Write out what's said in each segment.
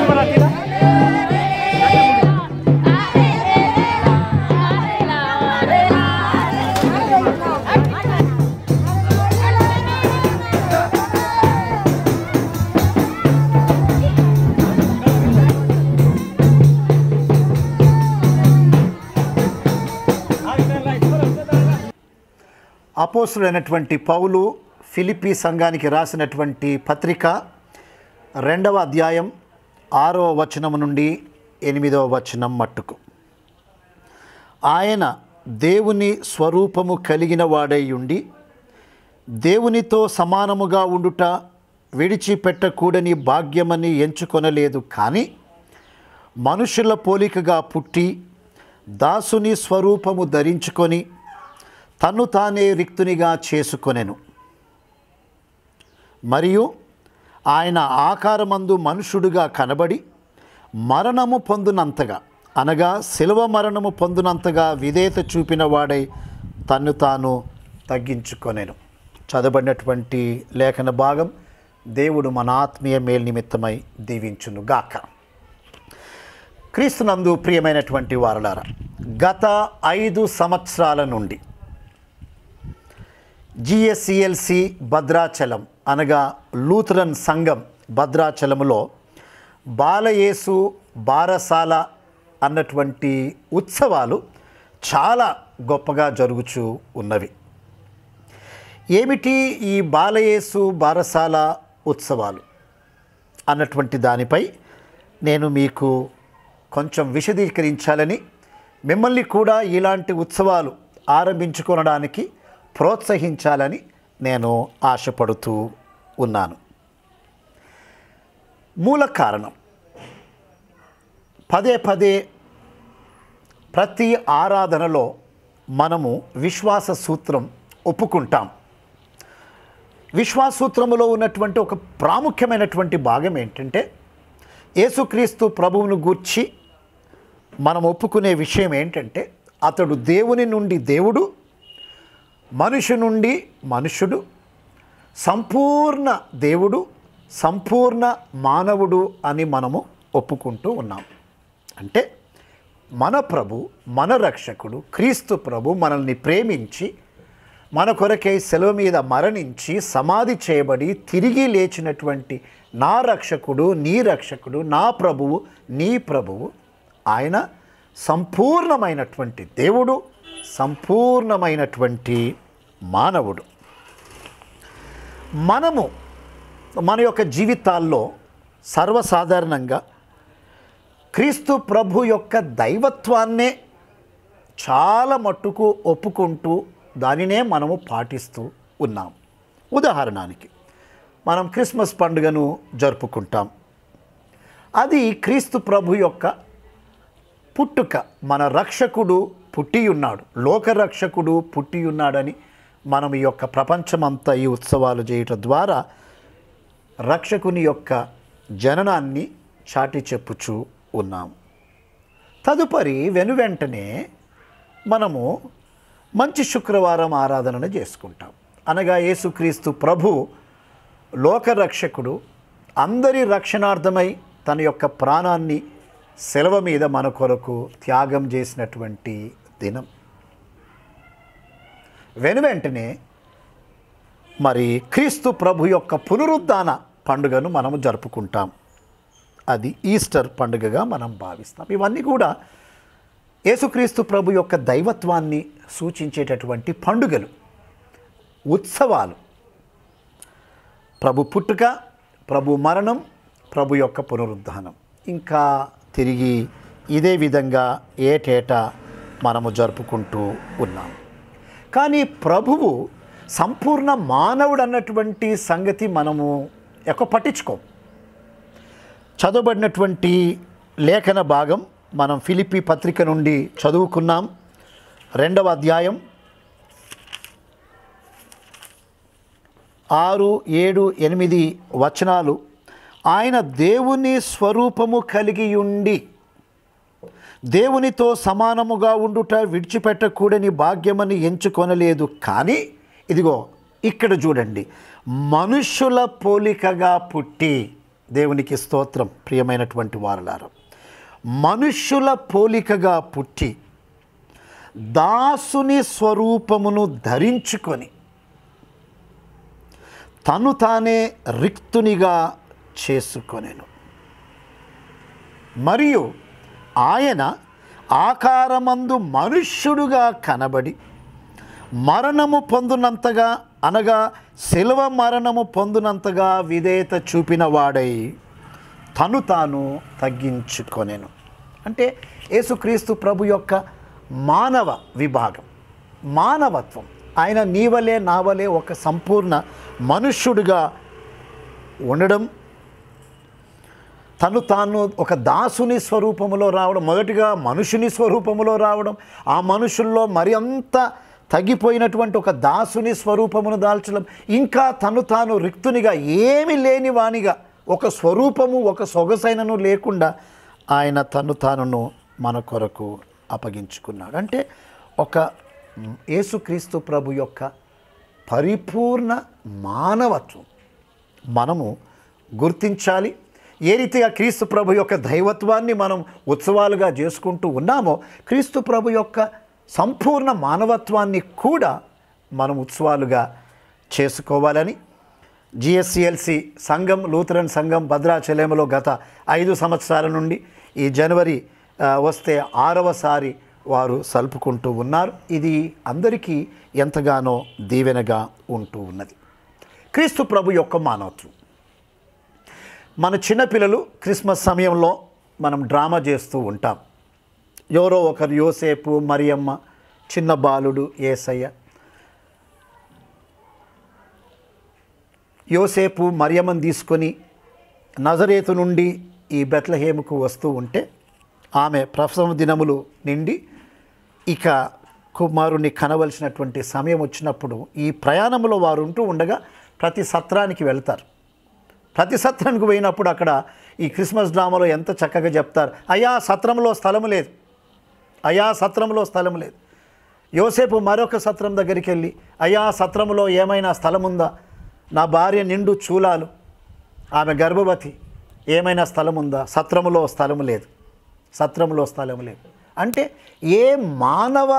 అపోసులైనటువంటి పౌలు ఫిలిపి సంఘానికి రాసినటువంటి పత్రిక రెండవ అధ్యాయం ఆరవ వచనం నుండి ఎనిమిదవ వచనం మట్టుకు ఆయన దేవుని స్వరూపము కలిగిన వాడై ఉండి దేవునితో సమానముగా ఉండుట విడిచిపెట్టకూడని భాగ్యమని ఎంచుకొనలేదు కానీ మనుషుల పోలికగా పుట్టి దాసుని స్వరూపము ధరించుకొని తన్ను తానే రిక్తునిగా చేసుకొనెను మరియు ఆయన ఆకారమందు మనుషుడుగా కనబడి మరణము పొందునంతగా అనగా శిలువ మరణము పొందునంతగా విధేయత చూపిన వాడై తన్ను తాను తగ్గించుకొనెను చదవబడినటువంటి లేఖన భాగం దేవుడు మన ఆత్మీయ మేలు నిమిత్తమై దీవించును గాక క్రీస్తునందు ప్రియమైనటువంటి వారలారా గత ఐదు సంవత్సరాల నుండి జిఎస్సిఎల్సి భద్రాచలం అనగా లూథరన్ సంఘం భద్రాచలములో బాలయేసు బారసాల అన్నటువంటి ఉత్సవాలు చాలా గొప్పగా జరుగుచూ ఉన్నవి ఏమిటి ఈ బాలయేసు బారసాల ఉత్సవాలు అన్నటువంటి దానిపై నేను మీకు కొంచెం విశదీకరించాలని మిమ్మల్ని కూడా ఇలాంటి ఉత్సవాలు ఆరంభించుకొనడానికి ప్రోత్సహించాలని నేను ఆశపడుతూ ఉన్నాను మూల కారణం పదే పదే ప్రతి ఆరాధనలో మనము విశ్వాస సూత్రం ఒప్పుకుంటాం విశ్వాసూత్రములో ఉన్నటువంటి ఒక ప్రాముఖ్యమైనటువంటి భాగం ఏంటంటే యేసుక్రీస్తు ప్రభువును గూర్చి మనం ఒప్పుకునే విషయం ఏంటంటే అతడు దేవుని నుండి దేవుడు మనుషు నుండి మనుషుడు సంపూర్ణ దేవుడు సంపూర్ణ మానవుడు అని మనము ఒప్పుకుంటూ ఉన్నాం అంటే మన ప్రభు మన రక్షకుడు క్రీస్తు ప్రభు మనల్ని ప్రేమించి మన కొరకై సెలవు మీద మరణించి సమాధి చేయబడి తిరిగి లేచినటువంటి నా రక్షకుడు నీ రక్షకుడు నా ప్రభువు నీ ప్రభువు ఆయన సంపూర్ణమైనటువంటి దేవుడు సంపూర్ణమైనటువంటి మానవుడు మనము మన యొక్క జీవితాల్లో సర్వసాధారణంగా క్రీస్తు ప్రభు యొక్క దైవత్వాన్నే చాలా మట్టుకు ఒప్పుకుంటూ దానినే మనము పాటిస్తూ ఉన్నాం ఉదాహరణకి మనం క్రిస్మస్ పండుగను జరుపుకుంటాం అది క్రీస్తు ప్రభు యొక్క పుట్టుక మన రక్షకుడు పుట్టి ఉన్నాడు లోక రక్షకుడు పుట్టి ఉన్నాడని మనం ఈ యొక్క ప్రపంచమంతా ఈ ఉత్సవాలు చేయటం ద్వారా రక్షకుని యొక్క జననాన్ని చాటి చెప్పుచూ ఉన్నాం తదుపరి వెనువెంటనే మనము మంచి శుక్రవారం ఆరాధనను చేసుకుంటాం అనగా యేసుక్రీస్తు ప్రభు లోకరక్షకుడు అందరి రక్షణార్థమై తన యొక్క ప్రాణాన్ని సెలవ మీద మన కొరకు త్యాగం చేసినటువంటి దినం వెనువెంటనే మరి క్రీస్తు ప్రభు యొక్క పునరుద్ధాన పండుగను మనము జరుపుకుంటాం అది ఈస్టర్ పండుగగా మనం భావిస్తాం ఇవన్నీ కూడా యేసుక్రీస్తు ప్రభు యొక్క దైవత్వాన్ని సూచించేటటువంటి పండుగలు ఉత్సవాలు ప్రభు పుట్టుక ప్రభు మరణం ప్రభు యొక్క పునరుద్ధానం ఇంకా తిరిగి ఇదే విధంగా ఏటేటా మనము జరుపుకుంటూ ఉన్నాం కానీ ప్రభువు సంపూర్ణ మానవుడు అన్నటువంటి సంగతి మనము ఎక్కువ పట్టించుకోం చదవబడినటువంటి లేఖన భాగం మనం ఫిలిపి పత్రిక నుండి చదువుకున్నాం రెండవ అధ్యాయం ఆరు ఏడు ఎనిమిది వచనాలు ఆయన దేవుని స్వరూపము కలిగి ఉండి దేవునితో సమానముగా ఉండుట విడిచిపెట్టకూడని భాగ్యమని ఎంచుకొనలేదు కానీ ఇదిగో ఇక్కడ చూడండి మనుషుల పోలికగా పుట్టి దేవునికి స్తోత్రం ప్రియమైనటువంటి వారలారా మనుష్యుల పోలికగా పుట్టి దాసుని స్వరూపమును ధరించుకొని తను తానే రిక్తునిగా చేసుకొనెను మరియు ఆయన ఆకారమందు మనుష్యుడుగా కనబడి మరణము పొందునంతగా అనగా శిల్వ మరణము పొందునంతగా విధేయత చూపిన వాడై తను తాను తగ్గించుకొనెను అంటే యేసుక్రీస్తు ప్రభు యొక్క మానవ విభాగం మానవత్వం ఆయన నీవలే నావలే ఒక సంపూర్ణ మనుష్యుడిగా ఉండడం తను తాను ఒక దాసుని స్వరూపములో రావడం మొదటిగా మనుషుని స్వరూపములో రావడం ఆ మనుషుల్లో మరి అంత తగ్గిపోయినటువంటి ఒక దాసుని స్వరూపమును దాల్చడం ఇంకా తను తాను రిక్తునిగా ఏమి లేని వానిగా ఒక స్వరూపము ఒక సొగసైనను లేకుండా ఆయన తను తానును మన కొరకు అప్పగించుకున్నాడు అంటే ఒక యేసుక్రీస్తు ప్రభు యొక్క పరిపూర్ణ మానవత్వం మనము గుర్తించాలి ఏ రీతిగా క్రీస్తు ప్రభు యొక్క దైవత్వాన్ని మనం ఉత్సవాలుగా చేసుకుంటూ ఉన్నామో క్రీస్తు ప్రభు యొక్క సంపూర్ణ మానవత్వాన్ని కూడా మనం ఉత్సవాలుగా చేసుకోవాలని జిఎస్సిఎల్సి సంఘం లూథరన్ సంఘం భద్రాచలంలో గత ఐదు సంవత్సరాల నుండి ఈ జనవరి ఆ, వస్తే ఆరవసారి వారు సలుపుకుంటూ ఉన్నారు ఇది అందరికీ ఎంతగానో దీవెనగా ఉంటూ ఉన్నది క్రీస్తు ప్రభు యొక్క మానవత్వం మన చిన్నపిల్లలు క్రిస్మస్ సమయంలో మనం డ్రామా చేస్తూ ఉంటాం ఎవరో ఒకరు యోసేపు మరియమ్మ చిన్న బాలుడు ఏసయ్య యోసేపు మరియమ్మని తీసుకొని నజరేతు నుండి ఈ బెత్లహేముకు వస్తూ ఉంటే ఆమె ప్రసవ దినములు నిండి ఇక కుమారుని కనవలసినటువంటి సమయం వచ్చినప్పుడు ఈ ప్రయాణంలో వారు ఉంటూ ఉండగా ప్రతి సత్రానికి వెళ్తారు ప్రతి సత్రానికి పోయినప్పుడు అక్కడ ఈ క్రిస్మస్ డ్రామాలో ఎంత చక్కగా చెప్తారు అయ్యా సత్రంలో స్థలము లేదు అయ్యా సత్రంలో స్థలం లేదు యోసేపు మరొక సత్రం దగ్గరికి వెళ్ళి అయ్యా సత్రంలో ఏమైనా స్థలం ఉందా నా భార్య నిండు చూలాలు ఆమె గర్భవతి ఏమైనా స్థలం ఉందా సత్రములో స్థలము లేదు సత్రములో స్థలము లేదు అంటే ఏ మానవ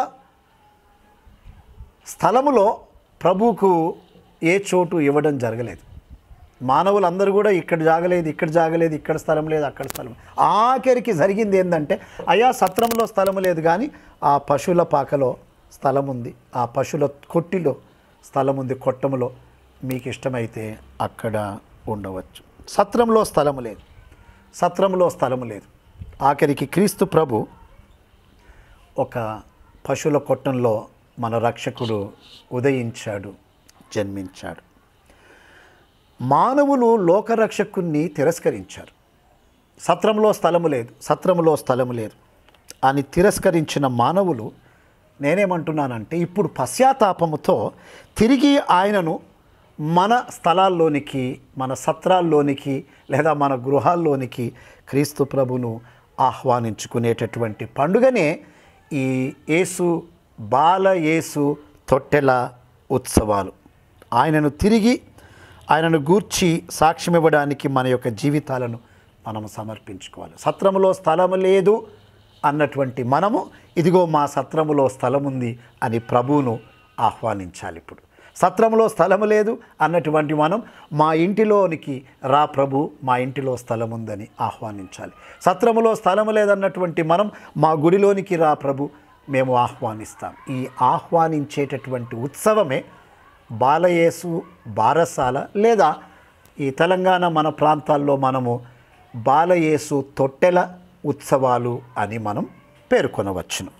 స్థలములో ప్రభువుకు ఏ చోటు ఇవ్వడం జరగలేదు మానవులందరూ కూడా ఇక్కడ జాగలేదు ఇక్కడ జాగలేదు ఇక్కడ స్థలం లేదు అక్కడ స్థలం ఆఖరికి జరిగింది ఏంటంటే అయా సత్రంలో స్థలం లేదు కానీ ఆ పశువుల పాకలో స్థలం ఉంది ఆ పశువుల కొట్టిలో స్థలం ఉంది కొట్టములో మీకు ఇష్టమైతే అక్కడ ఉండవచ్చు సత్రంలో స్థలము లేదు సత్రంలో స్థలము లేదు ఆఖరికి క్రీస్తు ప్రభు ఒక పశువుల కొట్టంలో మన రక్షకుడు ఉదయించాడు జన్మించాడు మానవులు లోకరక్షకుణ్ణి తిరస్కరించారు సత్రంలో స్థలము లేదు సత్రములో స్థలము లేదు అని తిరస్కరించిన మానవులు నేనేమంటున్నానంటే ఇప్పుడు పశ్చాత్తాపముతో తిరిగి ఆయనను మన స్థలాల్లోనికి మన సత్రాల్లోనికి లేదా మన గృహాల్లోనికి క్రీస్తు ప్రభును ఆహ్వానించుకునేటటువంటి పండుగనే ఈ యేసు బాల యేసు తొట్టెల ఉత్సవాలు ఆయనను తిరిగి ఆయనను గూర్చి సాక్ష్యం ఇవ్వడానికి మన యొక్క జీవితాలను మనం సమర్పించుకోవాలి సత్రములో స్థలము లేదు అన్నటువంటి మనము ఇదిగో మా సత్రములో స్థలం ఉంది అని ప్రభువును ఆహ్వానించాలి ఇప్పుడు సత్రములో స్థలము లేదు అన్నటువంటి మనం మా ఇంటిలోనికి రా ప్రభు మా ఇంటిలో స్థలం ఉందని ఆహ్వానించాలి సత్రములో స్థలము లేదన్నటువంటి మనం మా గుడిలోనికి రా ప్రభు మేము ఆహ్వానిస్తాం ఈ ఆహ్వానించేటటువంటి ఉత్సవమే బాలయేసు బారసాల లేదా ఈ తెలంగాణ మన ప్రాంతాల్లో మనము బాలయేసు తొట్టెల ఉత్సవాలు అని మనం పేర్కొనవచ్చును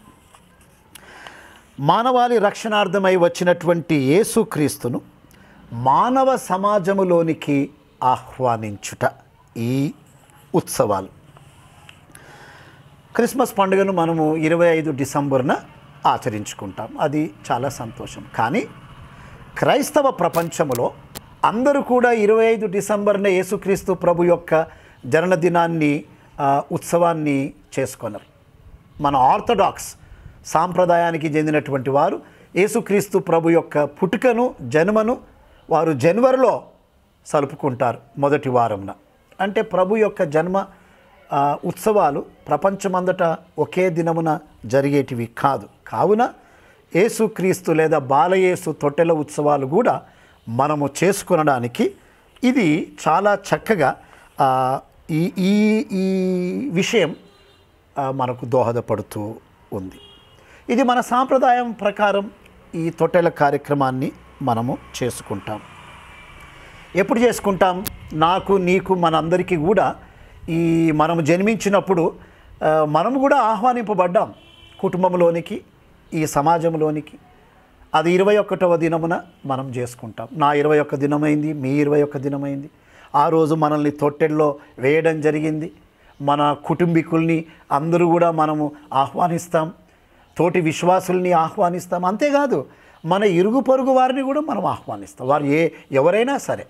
మానవాళి రక్షణార్థమై వచ్చినటువంటి యేసుక్రీస్తును మానవ సమాజములోనికి ఆహ్వానించుట ఈ ఉత్సవాలు క్రిస్మస్ పండుగను మనము ఇరవై ఐదు డిసెంబర్న ఆచరించుకుంటాం అది చాలా సంతోషం కానీ క్రైస్తవ ప్రపంచములో అందరూ కూడా ఇరవై ఐదు డిసెంబర్న యేసుక్రీస్తు ప్రభు యొక్క జన్మదినాన్ని ఆ, ఉత్సవాన్ని చేసుకున్నారు మన ఆర్థడాక్స్ సాంప్రదాయానికి చెందినటువంటి వారు యేసుక్రీస్తు ప్రభు యొక్క పుట్టుకను జన్మను వారు జనవరిలో సలుపుకుంటారు మొదటి వారంన అంటే ప్రభు యొక్క జన్మ ఆ, ఉత్సవాలు ప్రపంచమంతటా ఒకే దినమున జరిగేటివి కాదు కావున యేసుక్రీస్తు లేదా బాలయేసు తొట్టెల ఉత్సవాలు కూడా మనము చేసుకొనడానికి ఇది చాలా చక్కగా ఆ, ఈ ఈ ఈ విషయం ఆ, మనకు దోహదపడుతూ ఉంది ఇది మన సాంప్రదాయం ప్రకారం ఈ తొట్టెల కార్యక్రమాన్ని మనము చేసుకుంటాం ఎప్పుడు చేసుకుంటాం నాకు నీకు మనందరికీ కూడా ఈ మనము జన్మించినప్పుడు ఆ, మనం కూడా ఆహ్వానింపబడ్డాం కుటుంబంలోనికి ఈ సమాజంలోనికి అది ఇరవై ఒకటవ దినమున మనం చేసుకుంటాం నా ఇరవై ఒక్క దినమైంది మీ ఇరవై ఒక్క దినమైంది ఆ రోజు మనల్ని తొట్టెల్లో వేయడం జరిగింది మన కుటుంబీకుల్ని అందరూ కూడా మనము ఆహ్వానిస్తాం తోటి విశ్వాసుల్ని ఆహ్వానిస్తాం అంతేకాదు మన ఇరుగు పొరుగు వారిని కూడా మనం ఆహ్వానిస్తాం వారు ఏ ఎవరైనా సరే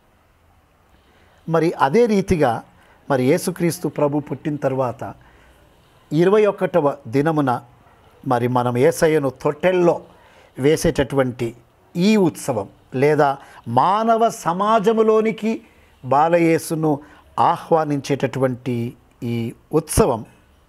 మరి అదే రీతిగా మరి యేసుక్రీస్తు ప్రభు పుట్టిన తర్వాత ఇరవై ఒకటవ దినమున మరి మనం ఏసయ్యను తొట్టెల్లో వేసేటటువంటి ఈ ఉత్సవం లేదా మానవ సమాజములోనికి బాలయేసును ఆహ్వానించేటటువంటి ఈ ఉత్సవం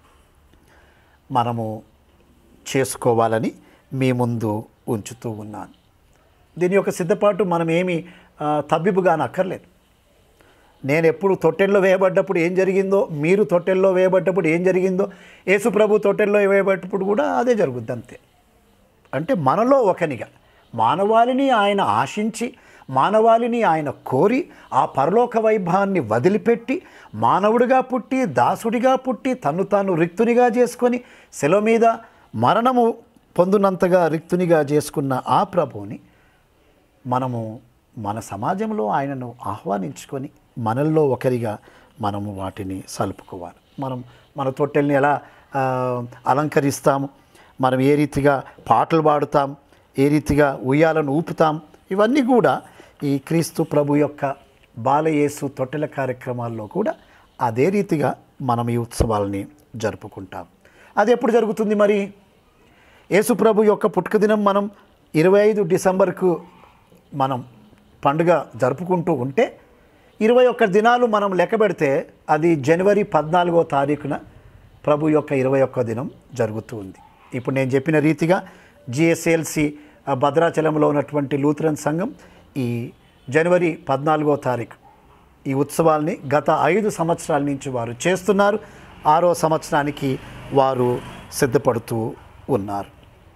మనము చేసుకోవాలని మీ ముందు ఉంచుతూ ఉన్నాను దీని యొక్క సిద్ధపాటు మనం ఏమి ఆ, తబ్బిబుగా అక్కర్లేదు నేను ఎప్పుడు తొట్టెల్లో వేయబడ్డప్పుడు ఏం జరిగిందో మీరు తొట్టెల్లో వేయబడ్డప్పుడు ఏం జరిగిందో యేసు ప్రభు తొట్టెల్లో వేయబడ్డప్పుడు కూడా అదే జరుగుద్ది అంతే అంటే మనలో ఒకనిగా మానవాళిని ఆయన ఆశించి మానవాళిని ఆయన కోరి ఆ పరలోక వైభవాన్ని వదిలిపెట్టి మానవుడిగా పుట్టి దాసుడిగా పుట్టి తను తాను రిక్తునిగా చేసుకొని శిల మీద మరణము పొందునంతగా రిక్తునిగా చేసుకున్న ఆ ప్రభువుని మనము మన సమాజంలో ఆయనను ఆహ్వానించుకొని మనల్లో ఒకరిగా మనము వాటిని సలుపుకోవాలి మనం మన తొట్టెల్ని ఎలా ఆ, అలంకరిస్తాము మనం ఏ రీతిగా పాటలు పాడుతాం ఏ రీతిగా ఉయ్యాలను ఊపుతాం ఇవన్నీ కూడా ఈ క్రీస్తు ప్రభు యొక్క బాలయేసు తొట్టెల కార్యక్రమాల్లో కూడా అదే రీతిగా మనం ఈ ఉత్సవాలని జరుపుకుంటాం అది ఎప్పుడు జరుగుతుంది మరి యేసుప్రభు యొక్క పుట్టుక దినం మనం ఇరవై ఐదు డిసెంబర్కు మనం పండుగ జరుపుకుంటూ ఉంటే ఇరవై ఒక్క దినాలు మనం లెక్క పెడితే అది జనవరి పద్నాలుగో తారీఖున ప్రభు యొక్క ఇరవై ఒక్క దినం జరుగుతూ ఉంది ఇప్పుడు నేను చెప్పిన రీతిగా జిఎస్ఎల్సి భద్రాచలంలో ఉన్నటువంటి లూథరన్ సంఘం ఈ జనవరి పద్నాలుగో తారీఖు ఈ ఉత్సవాల్ని గత ఐదు సంవత్సరాల నుంచి వారు చేస్తున్నారు ఆరో సంవత్సరానికి వారు సిద్ధపడుతూ ఉన్నారు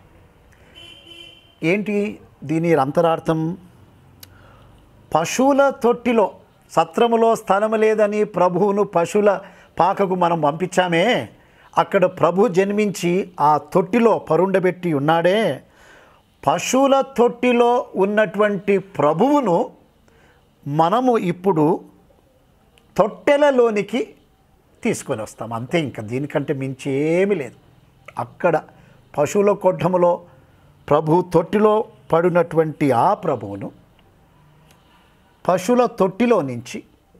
ఏంటి దీని అంతరార్థం పశువుల తొట్టిలో సత్రములో స్థలము లేదని ప్రభువును పశువుల పాకకు మనం పంపించామే అక్కడ ప్రభు జన్మించి ఆ తొట్టిలో పరుండబెట్టి ఉన్నాడే పశువుల తొట్టిలో ఉన్నటువంటి ప్రభువును మనము ఇప్పుడు తొట్టెలలోనికి తీసుకొని వస్తాం అంతే ఇంకా దీనికంటే మించి ఏమీ లేదు అక్కడ పశువుల కొట్టములో ప్రభు తొట్టిలో పడినటువంటి ఆ ప్రభువును పశువుల తొట్టిలో నుంచి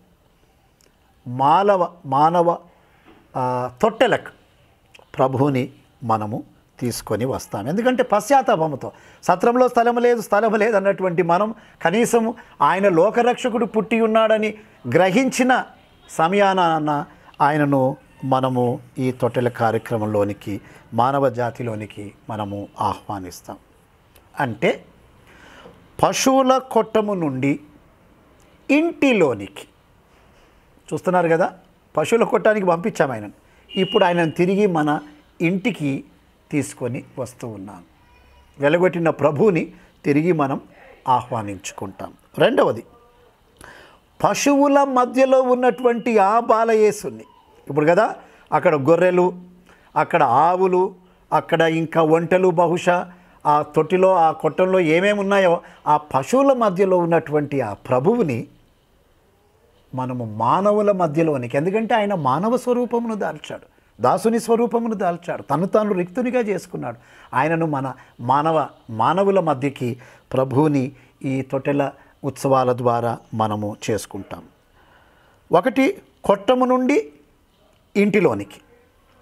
మానవ మానవ ఆ, తొట్టెలకు ప్రభువుని మనము తీసుకొని వస్తాం ఎందుకంటే పశ్చాత్తాపముతో సత్రంలో స్థలం లేదు స్థలం లేదు అన్నటువంటి మనం కనీసం ఆయన లోకరక్షకుడు పుట్టి ఉన్నాడని గ్రహించిన సమయాన ఆయనను మనము ఈ తొట్టెల కార్యక్రమంలోనికి మానవ జాతిలోనికి మనము ఆహ్వానిస్తాం అంటే పశువుల కొట్టము నుండి ఇంటిలోనికి చూస్తున్నారు కదా పశువుల కొట్టానికి పంపించాము ఆయనను ఇప్పుడు ఆయనను తిరిగి మన ఇంటికి తీసుకొని వస్తూ ఉన్నాం వెలగొట్టిన ప్రభువుని తిరిగి మనం ఆహ్వానించుకుంటాం రెండవది పశువుల మధ్యలో ఉన్నటువంటి ఆ బాలయేసుని ఇప్పుడు కదా అక్కడ గొర్రెలు అక్కడ ఆవులు అక్కడ ఇంకా ఒంటెలు బహుశా ఆ తొట్టిలో ఆ కొట్టంలో ఏమేమి ఉన్నాయో ఆ పశువుల మధ్యలో ఉన్నటువంటి ఆ ప్రభువుని మనము మానవుల మధ్యలోనికి ఎందుకంటే ఆయన మానవ స్వరూపమును దాల్చాడు దాసుని స్వరూపమును దాల్చాడు తను తాను రిక్తునిగా చేసుకున్నాడు ఆయనను మన మానవ మానవుల మధ్యకి ప్రభువుని ఈ తొట్టెల ఉత్సవాల ద్వారా మనము చేసుకుంటాం ఒకటి కొట్టము నుండి ఇంటిలోనికి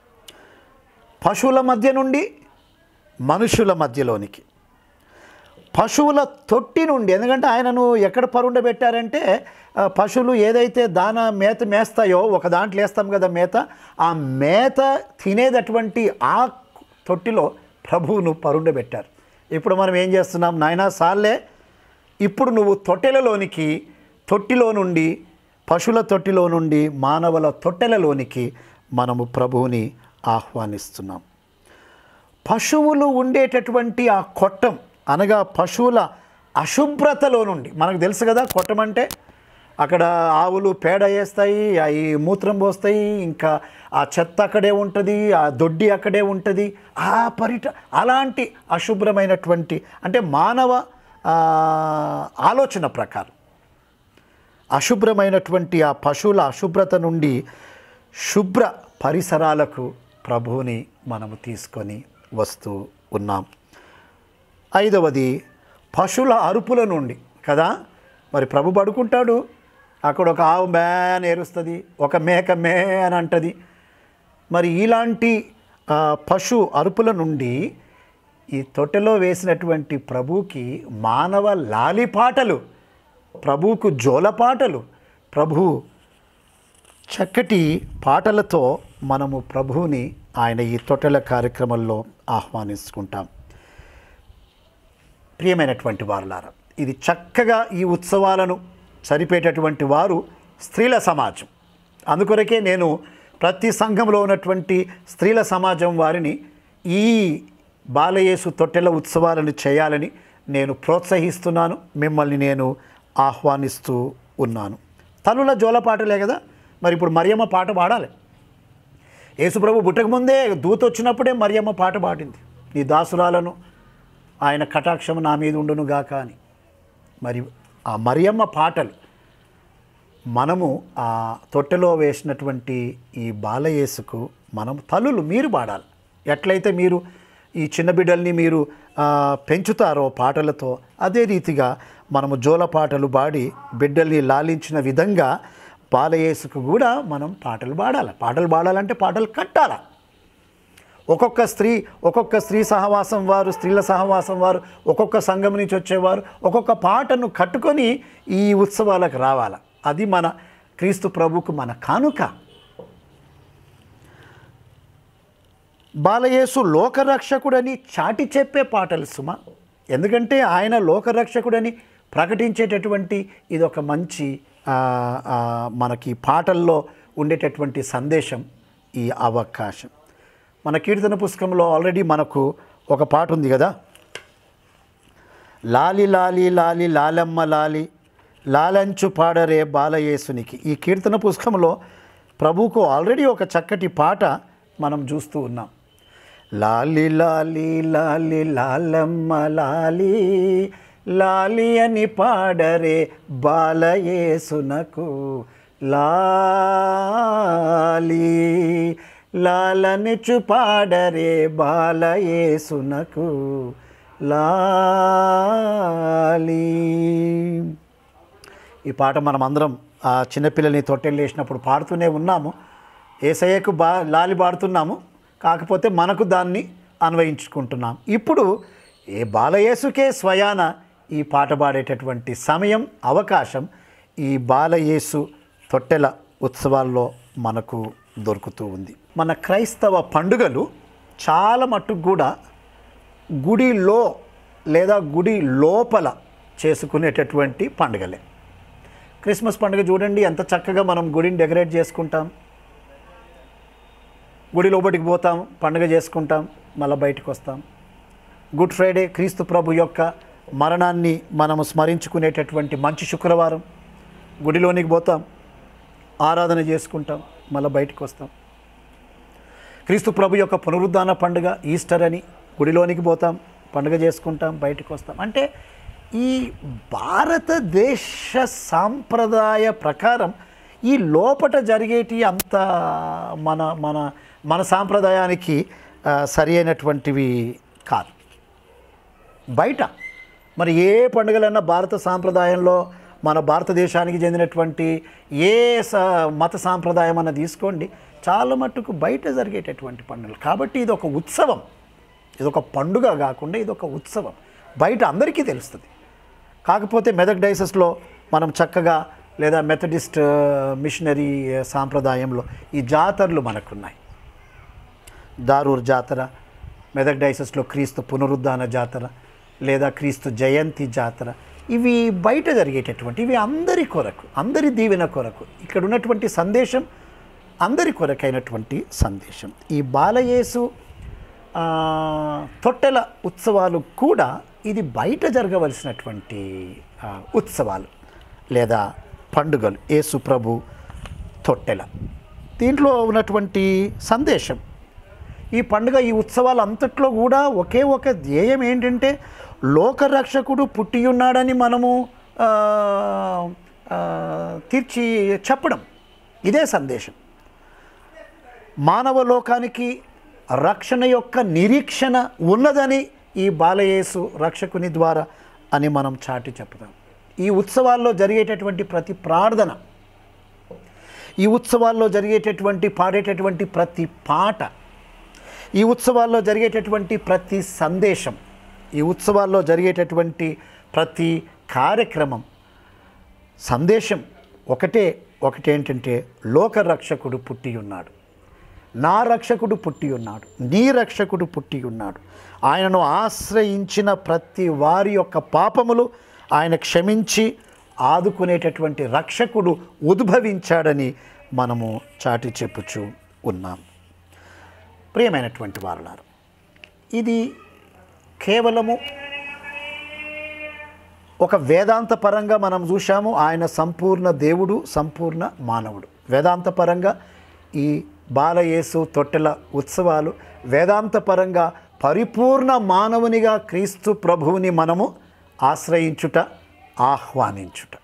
పశువుల మధ్య నుండి మనుషుల మధ్యలోనికి పశువుల తొట్టి నుండి ఎందుకంటే ఆయనను ఎక్కడ పరుండబెట్టారంటే ఆ, పశువులు ఏదైతే దాన మేత మేస్తాయో ఒక దాంట్లో వేస్తాం కదా మేత ఆ మేత తినేటటువంటి ఆ తొట్టిలో ప్రభువును పరుండబెట్టారు ఇప్పుడు మనం ఏం చేస్తున్నాం నాయనా సార్లే ఇప్పుడు నువ్వు తొట్టెలలోనికి తొట్టిలో నుండి పశువుల తొట్టిలో నుండి మానవుల తొట్టెలలోనికి మనము ప్రభువుని ఆహ్వానిస్తున్నాం పశువులు ఉండేటటువంటి ఆ కొట్టం అనగా పశువుల అశుభ్రతలో నుండి మనకు తెలుసు కదా కొట్టం అంటే అక్కడ ఆవులు పేడ వేస్తాయి అవి మూత్రం పోస్తాయి ఇంకా ఆ చెత్త అక్కడే ఉంటుంది ఆ దొడ్డి అక్కడే ఉంటుంది ఆ పరిట అలాంటి అశుభ్రమైనటువంటి అంటే మానవ ఆ, ఆలోచన ప్రకారం అశుభ్రమైనటువంటి ఆ పశువుల అశుభ్రత నుండి శుభ్ర పరిసరాలకు ప్రభువుని మనము తీసుకొని వస్తూ ఉన్నాం ఐదవది పశువుల అరుపుల నుండి కదా మరి ప్రభు పడుకుంటాడు అక్కడ ఒక ఆవు మే అని ఏరుస్తుంది ఒక మేక మే అని అంటది మరి ఇలాంటి ఆ, పశు అరుపుల నుండి ఈ తొట్టెలో వేసినటువంటి ప్రభువుకి మానవ లాలిపాటలు ప్రభువుకు జోలపాటలు ప్రభు చక్కటి పాటలతో మనము ప్రభువుని ఆయన ఈ తొట్టెల కార్యక్రమంలో ఆహ్వానించుకుంటాం ప్రియమైనటువంటి వారులారా ఇది చక్కగా ఈ ఉత్సవాలను సరిపేటటువంటి వారు స్త్రీల సమాజం అందుకొరకే నేను ప్రతి సంఘంలో ఉన్నటువంటి స్త్రీల సమాజం వారిని ఈ బాలయేసు తొట్టెల ఉత్సవాలను చేయాలని నేను ప్రోత్సహిస్తున్నాను మిమ్మల్ని నేను ఆహ్వానిస్తూ ఉన్నాను తనుల జోలపాటలే కదా మరి ఇప్పుడు మరియమ్మ పాట పాడాలి యేసుప్రభు పుట్టక ముందే దూత వచ్చినప్పుడే మరియమ్మ పాట పాడింది నీ దాసురాలను ఆయన కటాక్షము నా మీద ఉండును గాక అని మరి ఆ మరియమ్మ పాటలు మనము ఆ తొట్టెలో వేసినటువంటి ఈ బాలయేసుకు మనం తల్లులు మీరు పాడాలి ఎట్లయితే మీరు ఈ చిన్న బిడ్డల్ని మీరు ఆ, పెంచుతారో పాటలతో అదే రీతిగా మనము జోల పాటలు పాడి బిడ్డల్ని లాలించిన విధంగా బాలయేసుకు కూడా మనం పాటలు పాడాలి పాటలు పాడాలంటే పాటలు కట్టాలి ఒక్కొక్క స్త్రీ ఒక్కొక్క స్త్రీ సహవాసం వారు స్త్రీల సహవాసం వారు ఒక్కొక్క సంఘం నుంచి వచ్చేవారు ఒక్కొక్క పాటను కట్టుకొని ఈ ఉత్సవాలకు రావాలి అది మన క్రీస్తు ప్రభుకు మన కానుక బాలయేసు లోకరక్షకుడని చాటి చెప్పే పాటలు సుమ ఎందుకంటే ఆయన లోకరక్షకుడని ప్రకటించేటటువంటి ఇది ఒక మంచి ఆ, ఆ, మనకి పాటల్లో ఉండేటటువంటి సందేశం ఈ అవకాశం మన కీర్తన పుస్తకంలో ఆల్రెడీ మనకు ఒక పాట ఉంది కదా లాలి లాలి లాలి లాలమ్మ లాలి లాలంచు పాడరే బాలయేసునికి ఈ కీర్తన పుస్తకంలో ప్రభువుకు ఆల్రెడీ ఒక చక్కటి పాట మనం చూస్తూ ఉన్నాం లాలి లాలి లాలి లాలమ్మ లాలి లాలి అని పాడరే బాలయేసునకు లాలి లాలనిచు పాడరే బాలయేసునకు లాలి ఈ పాట మనం అందరం ఆ చిన్నపిల్లల్ని తొట్టెలు వేసినప్పుడు పాడుతూనే ఉన్నాము ఏసయ్యకు బా లాలి పాడుతున్నాము కాకపోతే మనకు దాన్ని అన్వయించుకుంటున్నాం ఇప్పుడు ఏ బాలయేసుకే స్వయాన ఈ పాట పాడేటటువంటి సమయం అవకాశం ఈ బాలయేసు తొట్టెల ఉత్సవాల్లో మనకు దొరుకుతూ ఉంది మన క్రైస్తవ పండుగలు చాలా మట్టుకు కూడా గుడిలో లేదా గుడి లోపల చేసుకునేటటువంటి పండుగలే క్రిస్మస్ పండుగ చూడండి ఎంత చక్కగా మనం గుడిని డెకరేట్ చేసుకుంటాం గుడి లోపలికి పోతాం పండుగ చేసుకుంటాం మళ్ళీ బయటకు వస్తాం గుడ్ ఫ్రైడే క్రీస్తు ప్రభు యొక్క మరణాన్ని మనము స్మరించుకునేటటువంటి మంచి శుక్రవారం గుడిలోనికి పోతాం ఆరాధన చేసుకుంటాం మళ్ళీ బయటకు వస్తాం క్రీస్తు ప్రభు యొక్క పునరుద్ధాన పండుగ ఈస్టర్ అని గుడిలోనికి పోతాం పండుగ చేసుకుంటాం బయటకు వస్తాం అంటే ఈ భారతదేశ సాంప్రదాయ ప్రకారం ఈ లోపట జరిగేటి అంత మన మన మన సాంప్రదాయానికి ఆ, సరి అయినటువంటివి కాదు బయట మరి ఏ పండుగలన్నా భారత సాంప్రదాయంలో మన భారతదేశానికి చెందినటువంటి ఏ స మత సాంప్రదాయం అన్న తీసుకోండి చాలా మట్టుకు బయట జరిగేటటువంటి పండుగలు కాబట్టి ఇది ఒక ఉత్సవం ఇది ఒక పండుగ కాకుండా ఇది ఒక ఉత్సవం బయట అందరికీ తెలుస్తుంది కాకపోతే మెదక్ డైసెస్లో మనం చక్కగా లేదా మెథడిస్ట్ ఆ, మిషనరీ ఆ, సాంప్రదాయంలో ఈ జాతరలు మనకున్నాయి దారూర్ జాతర మెదక్ డైసెస్లో క్రీస్తు పునరుద్ధాన జాతర లేదా క్రీస్తు జయంతి జాతర ఇవి బయట జరిగేటటువంటి ఇవి అందరి కొరకు అందరి దీవెన కొరకు ఇక్కడ ఉన్నటువంటి సందేశం అందరి కొరకైనటువంటి సందేశం ఈ బాలయేసు ఆ, తొట్టెల ఉత్సవాలు కూడా ఇది బయట జరగవలసినటువంటి ఆ, ఉత్సవాలు లేదా పండుగలు యేసు ప్రభు తొట్టెల దీంట్లో ఉన్నటువంటి సందేశం ఈ పండుగ ఈ ఉత్సవాలు అంతట్లో కూడా ఒకే ఒక ధ్యేయం ఏంటంటే లోకరక్షకుడు పుట్టి ఉన్నాడని మనము ఆ, ఆ, తీర్చి చెప్పడం ఇదే సందేశం మానవ లోకానికి రక్షణ యొక్క నిరీక్షణ ఉన్నదని ఈ బాలయేసు రక్షకుని ద్వారా అని మనం చాటి చెప్తాం ఈ ఉత్సవాల్లో జరిగేటటువంటి ప్రతి ప్రార్థన ఈ ఉత్సవాల్లో జరిగేటటువంటి పాడేటటువంటి ప్రతి పాట ఈ ఉత్సవాల్లో జరిగేటటువంటి ప్రతి సందేశం ఈ ఉత్సవాల్లో జరిగేటటువంటి ప్రతి కార్యక్రమం సందేశం ఒకటే ఒకటేంటంటే లోకరక్షకుడు పుట్టి ఉన్నాడు నా రక్షకుడు పుట్టి ఉన్నాడు నీ రక్షకుడు పుట్టి ఉన్నాడు ఆయనను ఆశ్రయించిన ప్రతి వారి యొక్క పాపములు ఆయన క్షమించి ఆదుకునేటటువంటి రక్షకుడు ఉద్భవించాడని మనము చాటి చెప్పుచూ ఉన్నాం ప్రియమైనటువంటి వారులారు ఇది కేవలము ఒక వేదాంత పరంగా మనం చూశాము ఆయన సంపూర్ణ దేవుడు సంపూర్ణ మానవుడు వేదాంత పరంగా ఈ బాలయేసు తొట్టెల ఉత్సవాలు వేదాంత పరంగా పరిపూర్ణ మానవునిగా క్రీస్తు ప్రభువుని మనము ఆశ్రయించుట ఆహ్వానించుట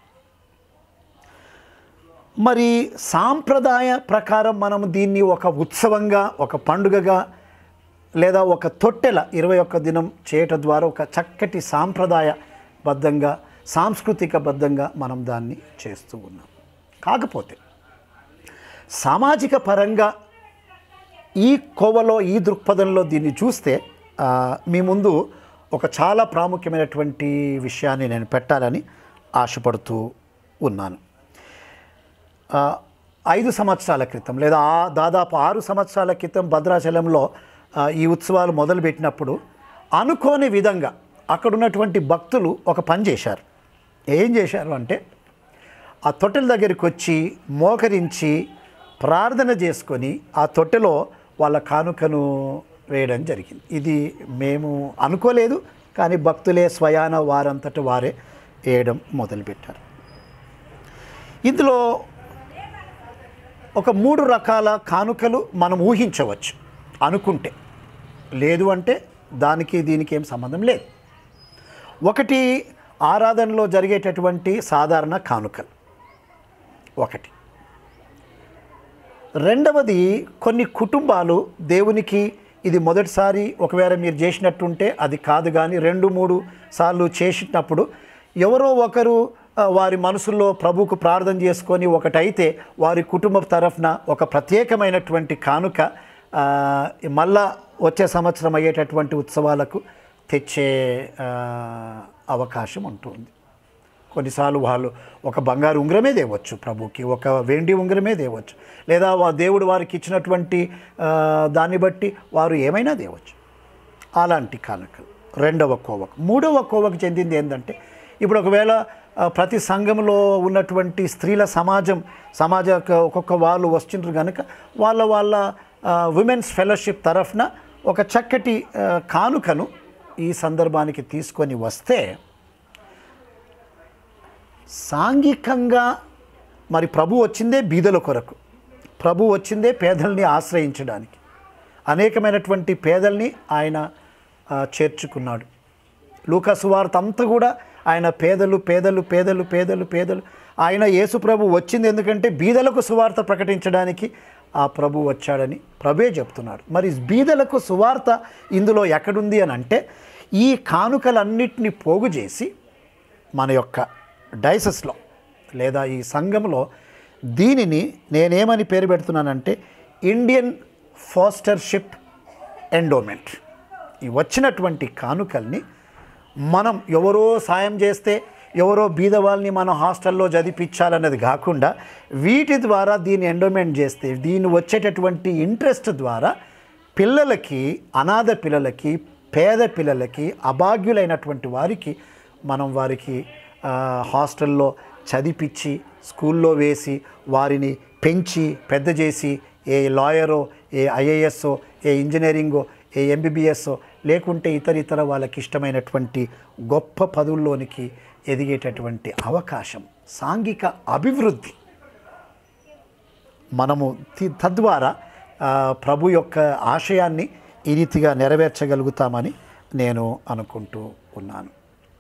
మరి సాంప్రదాయ ప్రకారం మనం దీన్ని ఒక ఉత్సవంగా ఒక పండుగగా లేదా ఒక తొట్టెల ఇరవై ఒక్క దినం చేయటం ద్వారా ఒక చక్కటి సాంప్రదాయబద్ధంగా సాంస్కృతికబద్ధంగా మనం దాన్ని చేస్తూ ఉన్నాం కాకపోతే సామాజిక పరంగా ఈ కోవలో ఈ దృక్పథంలో దీన్ని చూస్తే ఆ, మీ ముందు ఒక చాలా ప్రాముఖ్యమైనటువంటి విషయాన్ని నేను పెట్టాలని ఆశపడుతూ ఉన్నాను ఆ, ఐదు సంవత్సరాల క్రితం లేదా ఆ దాదాపు ఆరు సంవత్సరాల క్రితం భద్రాచలంలో ఆ, ఈ ఉత్సవాలు మొదలుపెట్టినప్పుడు అనుకోని విధంగా అక్కడ ఉన్నటువంటి భక్తులు ఒక పని చేశారు ఏం చేశారు అంటే ఆ తొట్టెల దగ్గరికి వచ్చి మోకరించి ప్రార్థన చేసుకొని ఆ తొట్టెలో వాళ్ళ కానుకను వేయడం జరిగింది ఇది మేము అనుకోలేదు కానీ భక్తులే స్వయాన వారంతట వారే వేయడం మొదలుపెట్టారు ఇందులో ఒక మూడు రకాల కానుకలు మనం ఊహించవచ్చు అనుకుంటే లేదు అంటే దానికి దీనికి ఏం సంబంధం లేదు ఒకటి ఆరాధనలో జరిగేటటువంటి సాధారణ కానుకలు ఒకటి రెండవది కొన్ని కుటుంబాలు దేవునికి ఇది మొదటిసారి ఒకవేళ మీరు చేసినట్టుంటే అది కాదు కానీ రెండు మూడు సార్లు చేసినప్పుడు ఎవరో ఒకరు ఆ, వారి మనసుల్లో ప్రభుకు ప్రార్థన చేసుకొని ఒకటైతే వారి కుటుంబ తరఫున ఒక ప్రత్యేకమైనటువంటి కానుక ఆ, మళ్ళా వచ్చే సంవత్సరం అయ్యేటటువంటి ఉత్సవాలకు తెచ్చే ఆ, అవకాశం ఉంటుంది కొన్నిసార్లు వాళ్ళు ఒక బంగారు ఉంగరమే తేవచ్చు ప్రభుకి ఒక వెండి ఉంగరమే తేవచ్చు లేదా వా దేవుడు వారికి ఇచ్చినటువంటి ఆ, దాన్ని బట్టి వారు ఏమైనా తేవచ్చు అలాంటి కానుకలు రెండవ కోవకు మూడవ కోవకు చెందింది ఏంటంటే ఇప్పుడు ఒకవేళ ఆ, ప్రతి సంఘంలో ఉన్నటువంటి స్త్రీల సమాజం సమాజ ఒక్కొక్క వాళ్ళు వస్తుంటారు కనుక వాళ్ళ వాళ్ళ ఉమెన్స్ ఫెలోషిప్ తరఫున ఒక చక్కటి ఆ, కానుకను ఈ సందర్భానికి తీసుకొని వస్తే సాంఘికంగా మరి ప్రభు వచ్చిందే బీదల కొరకు ప్రభు వచ్చిందే పేదల్ని ఆశ్రయించడానికి అనేకమైనటువంటి పేదల్ని ఆయన ఆ, చేర్చుకున్నాడు లూకా సువార్త అంతా కూడా ఆయన పేదలు పేదలు పేదలు పేదలు పేదలు ఆయన యేసు ప్రభు వచ్చింది ఎందుకంటే బీదలకు సువార్త ప్రకటించడానికి ఆ ప్రభు వచ్చాడని ప్రభే చెప్తున్నాడు మరి బీదలకు సువార్త ఇందులో ఎక్కడుంది అని అంటే ఈ కానుకలన్నిటిని పోగు చేసి మన యొక్క డైసెస్లో లేదా ఈ సంఘంలో దీనిని నేనేమని పేరు పెడుతున్నానంటే ఇండియన్ ఫాస్టర్షిప్ ఎండోమెంట్ ఈ వచ్చినటువంటి కానుకల్ని మనం ఎవరో సాయం చేస్తే ఎవరో బీద వాళ్ళని మనం హాస్టల్లో చదివించాలన్నది కాకుండా వీటి ద్వారా దీన్ని ఎండోమెంట్ చేస్తే దీన్ని వచ్చేటటువంటి ఇంట్రెస్ట్ ద్వారా పిల్లలకి అనాథ పిల్లలకి పేద పిల్లలకి అభాగ్యులైనటువంటి వారికి మనం వారికి ఆ, హాస్టల్లో చదివించి స్కూల్లో వేసి వారిని పెంచి పెద్ద చేసి ఏ లాయరో ఏ ఐఏఎస్ఓ ఏ ఇంజనీరింగో ఏ ఎంబీబీఎస్ఓ లేకుంటే ఇతర ఇతర వాళ్ళకి ఇష్టమైనటువంటి గొప్ప పదవుల్లోనికి ఎదిగేటటువంటి అవకాశం సాంఘిక అభివృద్ధి మనము తి- తద్వారా ఆ, ప్రభు యొక్క ఆశయాన్ని ఈ రీతిగా నెరవేర్చగలుగుతామని నేను అనుకుంటూ ఉన్నాను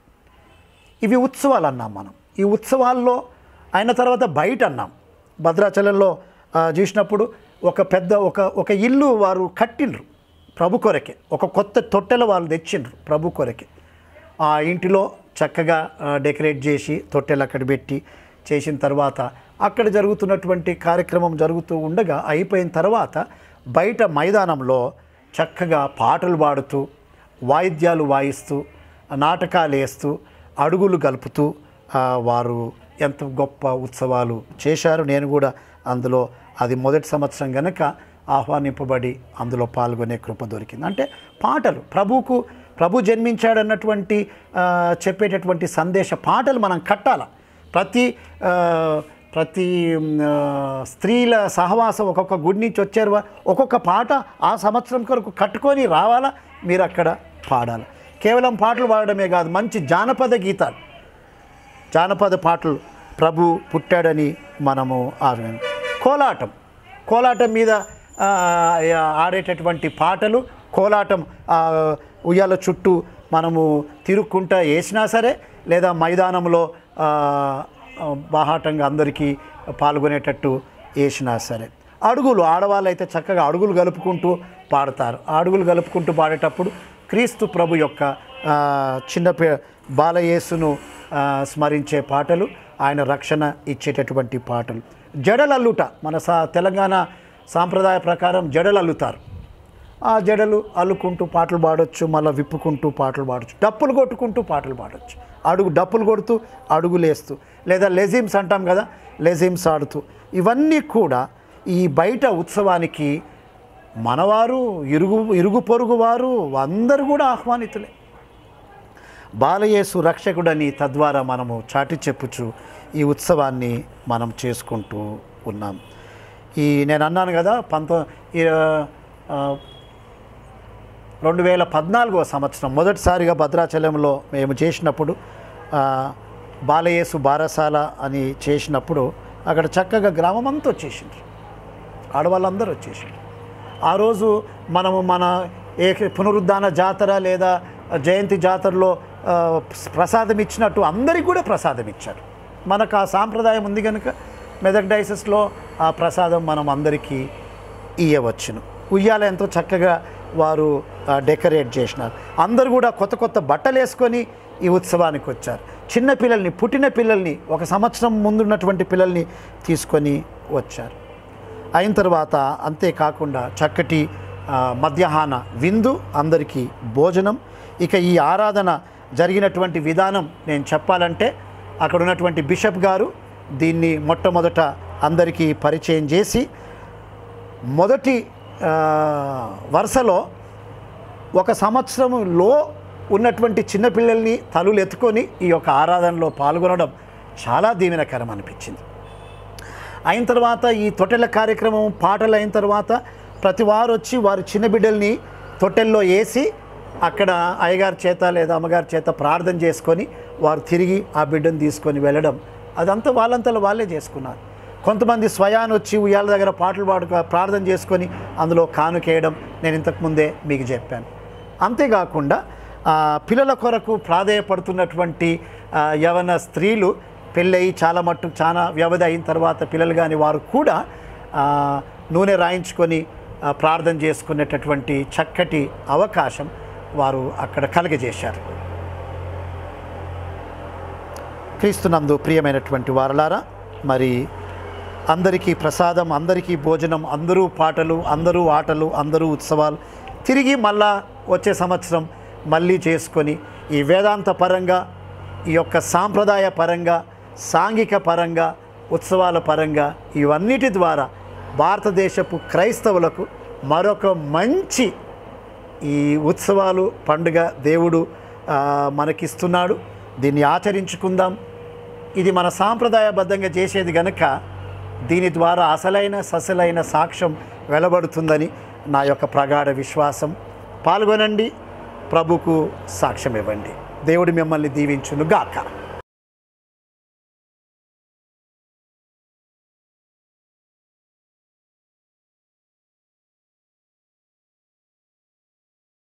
ఇవి ఉత్సవాలు అన్నాం మనం ఈ ఉత్సవాల్లో అయిన తర్వాత బయట అన్నాం భద్రాచలంలో ఆ, చూసినప్పుడు ఒక పెద్ద ఒక ఒక ఇల్లు వారు కట్టిండ్రు ప్రభు కొరకే ఒక కొత్త తొట్టెల వాళ్ళు తెచ్చిండ్రు ప్రభు కొరకే ఆ ఇంటిలో చక్కగా ఆ, డెకరేట్ చేసి తొట్టెలు అక్కడ పెట్టి చేసిన తర్వాత అక్కడ జరుగుతున్నటువంటి కార్యక్రమం జరుగుతూ ఉండగా అయిపోయిన తర్వాత బయట మైదానంలో చక్కగా పాటలు పాడుతూ వాయిద్యాలు వాయిస్తూ నాటకాలు వేస్తూ అడుగులు గలుపుతూ ఆ, వారు ఎంత గొప్ప ఉత్సవాలు చేశారు నేను కూడా అందులో అది మొదటి సంవత్సరం గనక ఆహ్వానింపబడి అందులో పాల్గొనే కృప దొరికింది అంటే పాటలు ప్రభువుకు ప్రభు జన్మించాడన్నటువంటి ఆ, చెప్పేటటువంటి సందేశ పాటలు మనం కట్టాల ప్రతి ఆ, ప్రతి మ్, ఆ, స్త్రీల సహవాసం ఒక్కొక్క గుడి నుంచి వచ్చారు వా- ఒక్కొక్క పాట ఆ సంవత్సరం కొరకు కట్టుకొని రావాలా మీరు అక్కడ పాడాలి కేవలం పాటలు పాడడమే కాదు మంచి జానపద గీతాలు జానపద పాటలు ప్రభు పుట్టాడని మనము ఆరు కోలాటం కోలాటం మీద ఆ, ఆడేటటువంటి పాటలు కోలాటం ఆ, ఉయ్యాల చుట్టూ మనము తిరుక్కుంటా వేసినా సరే లేదా మైదానంలో ఆ, ఆ, బాహాటంగా అందరికీ పాల్గొనేటట్టు వేసినా సరే అడుగులు ఆడవాళ్ళు అయితే చక్కగా అడుగులు కలుపుకుంటూ పాడతారు ఆ అడుగులు కలుపుకుంటూ పాడేటప్పుడు క్రీస్తు ప్రభు యొక్క ఆ, చిన్న పి బాలయేసును ఆ, స్మరించే పాటలు ఆయన రక్షణ ఇచ్చేటటువంటి పాటలు జడలల్లుట మన సా తెలంగాణ సాంప్రదాయ ప్రకారం జడలు అల్లుతారు ఆ జడలు అల్లుకుంటూ పాటలు పాడొచ్చు మళ్ళీ విప్పుకుంటూ పాటలు పాడొచ్చు డప్పులు కొట్టుకుంటూ పాటలు పాడొచ్చు అడుగు డప్పులు కొడుతూ అడుగులేస్తూ లేదా లెజిమ్స్ అంటాం కదా లెజిమ్స్ ఆడుతూ ఇవన్నీ కూడా ఈ బయట ఉత్సవానికి మనవారు ఇరుగు ఇరుగు పొరుగు వారు అందరూ కూడా ఆహ్వానితులే బాలయేసు రక్షకుడని తద్వారా మనము చాటి చెప్పుచు ఈ ఉత్సవాన్ని మనం చేసుకుంటూ ఉన్నాం ఈ నేను అన్నాను కదా పంతొ ఈ, ఆ, రెండు వేల పద్నాలుగో సంవత్సరం మొదటిసారిగా భద్రాచలంలో మేము చేసినప్పుడు ఆ, బాలయేసు బారసాల అని చేసినప్పుడు అక్కడ చక్కగా గ్రామం అంతా వచ్చేసిండ్రు ఆడవాళ్ళందరూ వచ్చేసిండ్రు ఆ రోజు మనము మన ఏ పునరుద్ధాన జాతర లేదా జయంతి జాతరలో ఆ, ప్రసాదం ఇచ్చినట్టు అందరికి కూడా ప్రసాదం ఇచ్చారు మనకు ఆ సాంప్రదాయం ఉంది కనుక మెదక్ డైసెస్లో ఆ ప్రసాదం మనం అందరికీ ఇయ్యవచ్చును ఉయ్యాల ఎంతో చక్కగా వారు ఆ, డెకరేట్ చేసినారు అందరూ కూడా కొత్త కొత్త బట్టలు వేసుకొని ఈ ఉత్సవానికి వచ్చారు చిన్న పిల్లల్ని పుట్టిన పిల్లల్ని ఒక సంవత్సరం ముందున్నటువంటి పిల్లల్ని తీసుకొని వచ్చారు అయిన తర్వాత అంతేకాకుండా చక్కటి ఆ, మధ్యాహ్న విందు అందరికీ భోజనం ఇక ఈ ఆరాధన జరిగినటువంటి విధానం నేను చెప్పాలంటే అక్కడ ఉన్నటువంటి బిషప్ గారు దీన్ని మొట్టమొదట అందరికీ పరిచయం చేసి మొదటి ఆ, వరుసలో ఒక సంవత్సరంలో ఉన్నటువంటి చిన్నపిల్లల్ని తలులు ఎత్తుకొని ఈ యొక్క ఆరాధనలో పాల్గొనడం చాలా దీవెనకరం అనిపించింది అయిన తర్వాత ఈ తొట్టెల కార్యక్రమం పాటలు అయిన తర్వాత ప్రతి వారు వచ్చి వారి చిన్న బిడ్డల్ని తొట్టెల్లో వేసి అక్కడ అయ్యగారి చేత లేదా అమ్మగారి చేత ప్రార్థన చేసుకొని వారు తిరిగి ఆ బిడ్డను తీసుకొని వెళ్ళడం అదంతా వాళ్ళంతలో వాళ్ళే చేసుకున్నారు కొంతమంది స్వయాన్ వచ్చి ఉయ్యాల దగ్గర పాటలు పాడుక ప్రార్థన చేసుకొని అందులో కానుకేయడం నేను ఇంతకుముందే మీకు చెప్పాను అంతేకాకుండా ఆ, పిల్లల కొరకు ప్రాధేయపడుతున్నటువంటి ఆ, యవన స్త్రీలు పెళ్ళయి చాలా మట్టు చాలా వ్యవధి అయిన తర్వాత పిల్లలు కాని వారు కూడా ఆ, నూనె రాయించుకొని ఆ, ప్రార్థన చేసుకునేటటువంటి చక్కటి అవకాశం వారు అక్కడ కలగజేశారు క్రీస్తునందు ప్రియమైనటువంటి వారలారా మరి అందరికీ ప్రసాదం అందరికీ భోజనం అందరూ పాటలు అందరూ ఆటలు అందరూ ఉత్సవాలు తిరిగి మళ్ళా వచ్చే సంవత్సరం మళ్ళీ చేసుకొని ఈ వేదాంత పరంగా ఈ యొక్క సాంప్రదాయ పరంగా సాంఘిక పరంగా ఉత్సవాల పరంగా ఇవన్నిటి ద్వారా భారతదేశపు క్రైస్తవులకు మరొక మంచి ఈ ఉత్సవాలు పండుగ దేవుడు ఆ, మనకిస్తున్నాడు దీన్ని ఆచరించుకుందాం ఇది మన సాంప్రదాయబద్ధంగా చేసేది గనుక దీని ద్వారా అసలైన ససలైన సాక్ష్యం వెలబడుతుందని నా యొక్క ప్రగాఢ విశ్వాసం పాల్గొనండి ప్రభుకు సాక్ష్యం ఇవ్వండి దేవుడు మిమ్మల్ని దీవించును గాక